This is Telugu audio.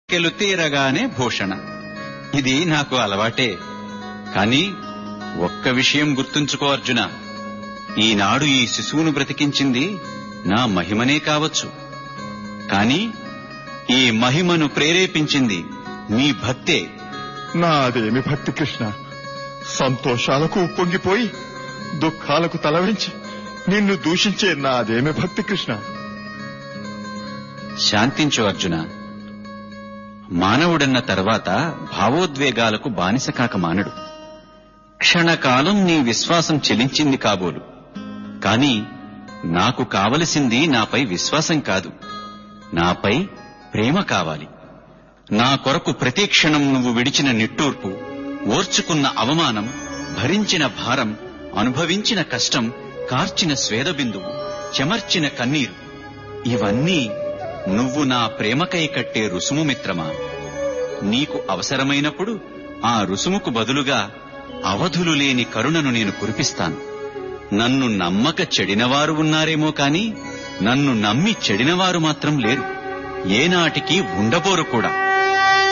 కెలు తీరగానే భూషణ ఇది నాకు అలవాటే కాని ఒక్క విషయం గుర్తుంచుకో అర్జున ఈనాడు ఈ శిశువును బ్రతికించింది నా మహిమనే కావచ్చు కాని ఈ మహిమను ప్రేరేపించింది మీ భక్తే నాదేమి భక్తి కృష్ణ సంతోషాలకు ఉప్పొంగిపోయి దుఃఖాలకు తలవంచి నిన్ను దూషించే నాదేమి భక్తి కృష్ణ శాంతించు అర్జున మానవుడన్న తర్వాత భావోద్వేగాలకు బానిస కాక మానడు క్షణకాలం నీ విశ్వాసం చెలించింది కాబోలు కాని నాకు కావలసింది నాపై విశ్వాసం కాదు నాపై ప్రేమ కావాలి నా కొరకు ప్రతి క్షణం నువ్వు విడిచిన నిట్టూర్పు ఓర్చుకున్న అవమానం భరించిన భారం అనుభవించిన కష్టం కార్చిన స్వేదబిందువు చెమర్చిన కన్నీరు ఇవన్నీ నువ్వు నా ప్రేమకై కట్టే రుసుము మిత్రమా నీకు అవసరమైనప్పుడు ఆ రుసుముకు బదులుగా అవధులు లేని కరుణను నేను కురిపిస్తాను నన్ను నమ్మక చెడినవారు ఉన్నారేమో కాని నన్ను నమ్మి చెడినవారు మాత్రం లేరు ఏనాటికి ఉండబోరు కూడా